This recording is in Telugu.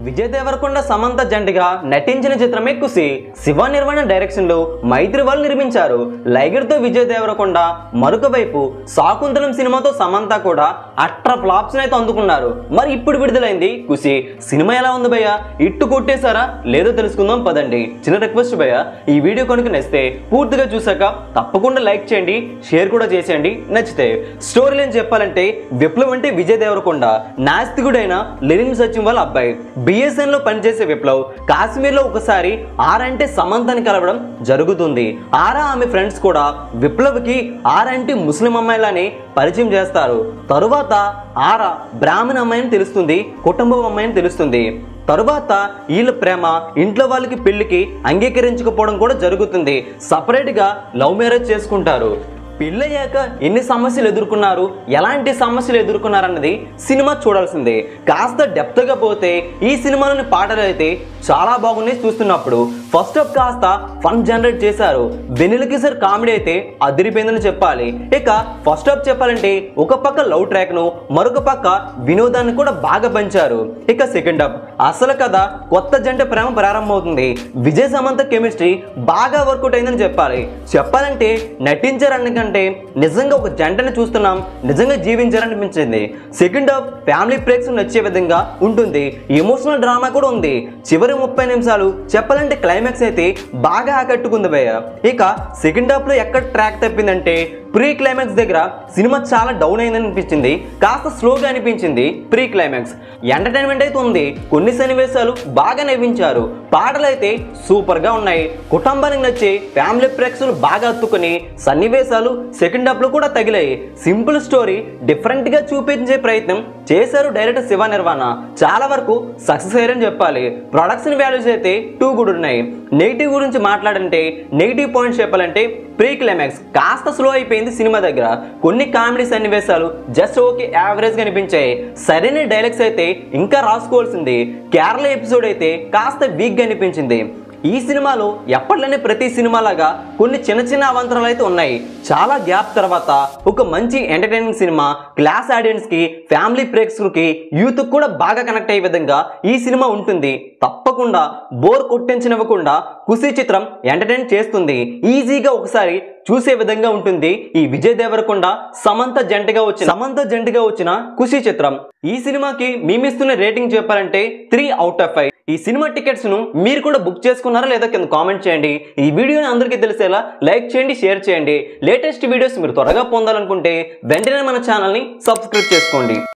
విజయ్ దేవరకొండ సమంత జంటగా నటించిన చిత్రమే కుసి శివ నిర్వహణ డైరెక్షన్ లో మైత్రి వాళ్ళు నిర్మించారు లైగర్ తో విజయ్ దేవరకొండ మరొక వైపు శాకుంతలం సినిమాతో సమంత కూడా అట్ర ఫ్లాప్స్ అయితే అందుకున్నారు మరి ఇప్పుడు విడుదలైంది కుసి సినిమా ఎలా ఉంది భయ్య ఇట్టు కొట్టేశారా లేదో తెలుసుకుందాం పదండి చిన్న రిక్వెస్ట్ భయ్య ఈ వీడియో కనుక నచ్చితే పూర్తిగా చూసాక తప్పకుండా లైక్ చేయండి షేర్ కూడా చేసేయండి నచ్చితే స్టోరీ ఏం చెప్పాలంటే విప్లవ్ అంటే విజయ్ దేవరకొండ నాస్తికుడైన లెనిన్ సచిన్ వాళ్ళ అబ్బాయి బిఎస్ఎన్ లో పనిచేసే విప్లవ్ కాశ్మీర్ లో ఒకసారి ఆర్ అంటే సమంతని కలవడం జరుగుతుంది ఆరా ఆమె ఫ్రెండ్స్ కూడా విప్లవ్ కి ఆర్ అంటే ముస్లిం అమ్మాయిలని పరిచయం చేస్తారు తరువాత ఆరా బ్రాహ్మణ అమ్మాయిని తెలుస్తుంది కుటుంబం అమ్మాయిని తెలుస్తుంది తరువాత వీళ్ళ ప్రేమ ఇంట్లో వాళ్ళకి పెళ్లికి అంగీకరించకపోవడం కూడా జరుగుతుంది సపరేట్గా లవ్ మ్యారేజ్ చేసుకుంటారు పెళ్ళయ్యాక ఎన్ని సమస్యలు ఎదుర్కొన్నారు ఎలాంటి సమస్యలు ఎదుర్కొన్నారన్నది సినిమా చూడాల్సిందే కాస్త డెప్త్గా పోతే ఈ సినిమాలోని పాటలు అయితే చాలా బాగున్నాయి చూస్తున్నప్పుడు ఫస్ట్ హాఫ్ కాస్త ఫన్ జనరేట్ చేశారు వెనిల్ కిసర్ కామెడీ అయితే అదిరిపోయిందని చెప్పాలి ఇక ఫస్ట్ హాఫ్ చెప్పాలంటే ఒక పక్క లవ్ ట్రాక్ ను మరొక పక్క వినోదాన్ని కూడా బాగా పెంచారు ఇక సెకండ్ హాఫ్ అసలు కథ కొత్త జంట ప్రేమ ప్రారంభమవుతుంది విజయ్ సమంత కెమిస్ట్రీ బాగా వర్కౌట్ అయిందని చెప్పాలి చెప్పాలంటే నటించారనికంటే నిజంగా ఒక జంటని చూస్తున్నాం నిజంగా జీవించారనిపించింది సెకండ్ హాఫ్ ఫ్యామిలీ బ్రేక్స్ నచ్చే విధంగా ఉంటుంది ఎమోషనల్ డ్రామా కూడా ఉంది చివరి ముప్పై నిమిషాలు చెప్పాలంటే క్లైమాక్స్ అయితే బాగా ఆకట్టుకుంది భయ్య ఇక సెకండ్ హాఫ్ లో ఎక్కడ ట్రాక్ తప్పిందంటే ప్రీ క్లైమాక్స్ దగ్గర సినిమా చాలా డౌన్ అయిందని అనిపించింది కాస్త స్లోగా అనిపించింది ప్రీ క్లైమాక్స్ ఎంటర్టైన్మెంట్ అయితే ఉంది కొన్ని సన్నివేశాలు బాగా నవ్వించారు పాటలు అయితే సూపర్ గా ఉన్నాయి కుటుంబానికి నచ్చే ఫ్యామిలీ ప్రేక్షకులు బాగా అత్తుకుని సన్నివేశాలు సెకండ్ హాఫ్ లో కూడా తగిలాయి సింపుల్ స్టోరీ డిఫరెంట్ గా చూపించే ప్రయత్నం చేశారు డైరెక్టర్ శివ నిర్వాణ చాలా వరకు సక్సెస్ అయ్యారని చెప్పాలి ప్రొడక్షన్ వాల్యూస్ అయితే టూ గుడ్ ఉన్నాయి నెగిటివ్ గురించి మాట్లాడంటే నెగిటివ్ పాయింట్స్ చెప్పాలంటే ప్రీ క్లైమాక్స్ కాస్త స్లో అయిపోయింది సినిమా దగ్గర కొన్ని కామెడీ సన్నివేశాలు జస్ట్ ఓకే యావరేజ్ గా అనిపించాయి సరైన డైలాగ్స్ అయితే ఇంకా రాసుకోవాల్సింది కేరళ ఎపిసోడ్ అయితే కాస్త వీక్ గా అనిపించింది ఈ సినిమాలో ఎప్పట్లోనే ప్రతి సినిమాలాగా కొన్ని చిన్న చిన్న అవంతరాలు అయితే ఉన్నాయి చాలా గ్యాప్ తర్వాత ఒక మంచి ఎంటర్టైనింగ్ సినిమా క్లాస్ ఆడియన్స్ కి ఫ్యామిలీ ప్రేక్షకులకి యూత్ కూడా బాగా కనెక్ట్ అయ్యే విధంగా ఈ సినిమా ఉంటుంది తప్పకుండా బోర్ కొట్టించనివ్వకుండా కుసి చిత్రం ఎంటర్టైన్ చేస్తుంది ఈజీగా ఒకసారి చూసే విధంగా ఉంటుంది ఈ విజయ్ దేవరకొండ సమంత జంటగా వచ్చిన సమంత జంటగా వచ్చిన ఖుషి చిత్రం ఈ సినిమాకి మేమిస్తున్న రేటింగ్ చెప్పాలంటే త్రీ అవుట్ ఆఫ్ ఫైవ్ ఈ సినిమా టికెట్స్ ను మీరు కూడా బుక్ చేసుకున్నారా లేదా కింద కామెంట్ చేయండి ఈ వీడియోని అందరికీ తెలిసేలా లైక్ చేయండి షేర్ చేయండి లేటెస్ట్ వీడియోస్ మీరు త్వరగా పొందాలనుకుంటే వెంటనే మన ఛానల్ని సబ్స్క్రైబ్ చేసుకోండి